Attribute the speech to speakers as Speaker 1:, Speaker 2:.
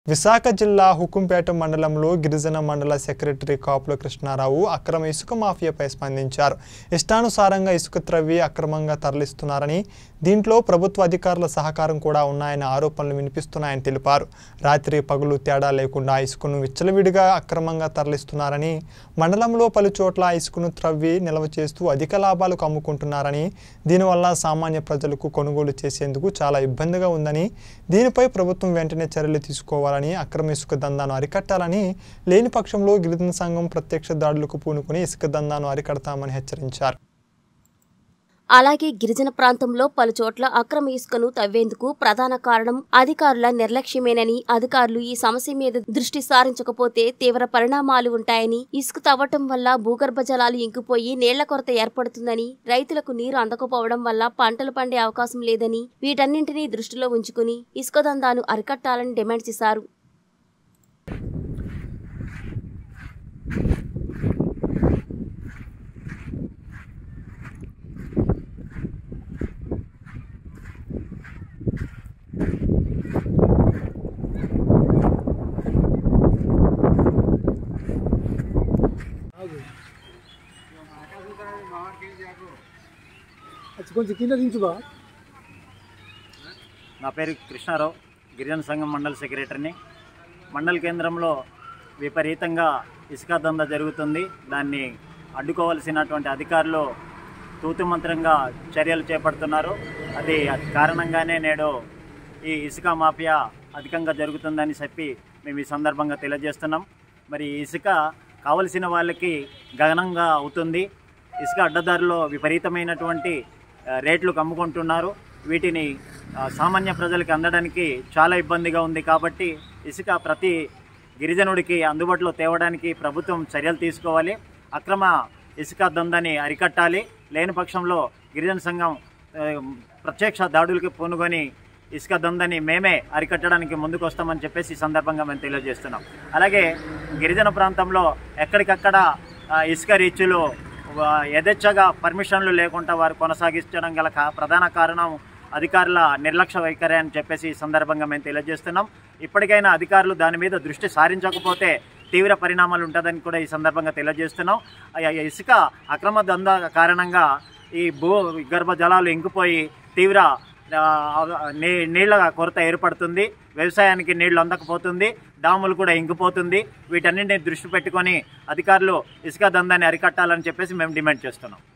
Speaker 1: విశాఖ జిల్లా హుకుంపేట మండలంలో గిరిజన మండల సెక్రటరీ కాపుల కృష్ణారావు అక్రమ ఇసుక మాఫియాపై స్పందించారు ఇష్టానుసారంగా ఇసుక త్రవ్వి అక్రమంగా తరలిస్తున్నారని దీంట్లో ప్రభుత్వ అధికారుల సహకారం కూడా ఉన్నాయని ఆరోపణలు వినిపిస్తున్నాయని తెలిపారు రాత్రి పగులు తేడా లేకుండా ఇసుకను విచ్చలవిడిగా అక్రమంగా తరలిస్తున్నారని మండలంలో పలు చోట్ల ఇసుకను త్రవ్వి నిల్వ చేస్తూ అధిక లాభాలకు అమ్ముకుంటున్నారని దీనివల్ల సామాన్య ప్రజలకు కొనుగోలు చేసేందుకు చాలా ఇబ్బందిగా ఉందని దీనిపై ప్రభుత్వం వెంటనే చర్యలు తీసుకోవాలని అక్రమ ఇసుక దందాను అరికట్టాలని లేని పక్షంలో గిరిజన సంఘం ప్రత్యక్ష దాడులకు పూనుకుని ఇసుక దందాను అరికడతామని హెచ్చరించారు
Speaker 2: అలాగే గిరిజన ప్రాంతంలో పలు చోట్ల అక్రమ ఇసుకను తవ్వేందుకు ప్రధాన కారణం అధికారుల నిర్లక్ష్యమేనని అధికారులు ఈ సమస్య మీద దృష్టి సారించకపోతే తీవ్ర పరిణామాలు ఉంటాయని ఇసుక తవ్వటం వల్ల భూగర్భ జలాలు ఇంకిపోయి నీళ్ల కొరత ఏర్పడుతుందని రైతులకు నీరు అందకపోవడం వల్ల పంటలు పండే అవకాశం లేదని వీటన్నింటినీ దృష్టిలో ఉంచుకుని ఇసుక దందాను అరికట్టాలని డిమాండ్ చేశారు
Speaker 3: అది కొంచెం కింద దించుబా
Speaker 4: నా పేరు కృష్ణారావు గిరిజన సంఘం మండల సెక్రటరీని మండల కేంద్రంలో విపరీతంగా ఇసుక దంద జరుగుతుంది దాన్ని అడ్డుకోవాల్సినటువంటి అధికారులు తూతుమంత్రంగా చర్యలు చేపడుతున్నారు అది కారణంగానే నేడు ఈ ఇసుక మాఫియా అధికంగా జరుగుతుందని చెప్పి మేము ఈ సందర్భంగా తెలియజేస్తున్నాం మరి ఈ ఇసుక కావలసిన వాళ్ళకి గగనంగా అవుతుంది ఇసుక అడ్డదారులో విపరీతమైనటువంటి ఆ, రేట్లు అమ్ముకుంటున్నారు వీటిని ఆ, సామాన్య ప్రజలకు అందడానికి చాలా ఇబ్బందిగా ఉంది కాబట్టి ఇసుక ప్రతి గిరిజనుడికి అందుబాటులో తేవడానికి ప్రభుత్వం చర్యలు తీసుకోవాలి అక్రమ ఇసుక దందని అరికట్టాలి లేని పక్షంలో గిరిజన సంఘం ఆ, ప్రత్యక్ష దాడులకి పూనుకొని ఇసుక దందని మేమే అరికట్టడానికి ముందుకు వస్తామని చెప్పేసి ఈ సందర్భంగా మేము తెలియజేస్తున్నాం అలాగే గిరిజన ప్రాంతంలో ఎక్కడికక్కడ ఆ, ఇసుక రీచులు వా- యథేచ్ఛగా పర్మిషన్లు లేకుండా వారు కొనసాగించడం గల కా- ప్రధాన కారణం అధికారుల నిర్లక్ష్య వైఖరి అని చెప్పేసి ఈ సందర్భంగా మేము తెలియజేస్తున్నాం ఇప్పటికైనా అధికారులు దాని మీద దృష్టి సారించకపోతే తీవ్ర పరిణామాలు ఉంటుందని కూడా ఈ సందర్భంగా తెలియజేస్తున్నాం ఆ ఆ ఇసుక అక్రమ దంద కారణంగా ఈ భూ గర్భ జలాలు ఇంకిపోయి తీవ్ర ఆ, నీ నీళ్ళ కొరత ఏర్పడుతుంది వ్యవసాయానికి నీళ్లు అందకపోతుంది డాములు కూడా ఇంకిపోతుంది వీటన్నింటిని దృష్టి పెట్టుకొని అధికారులు ఇసుక దందాన్ని అరికట్టాలని చెప్పేసి మేము డిమాండ్ చేస్తున్నాం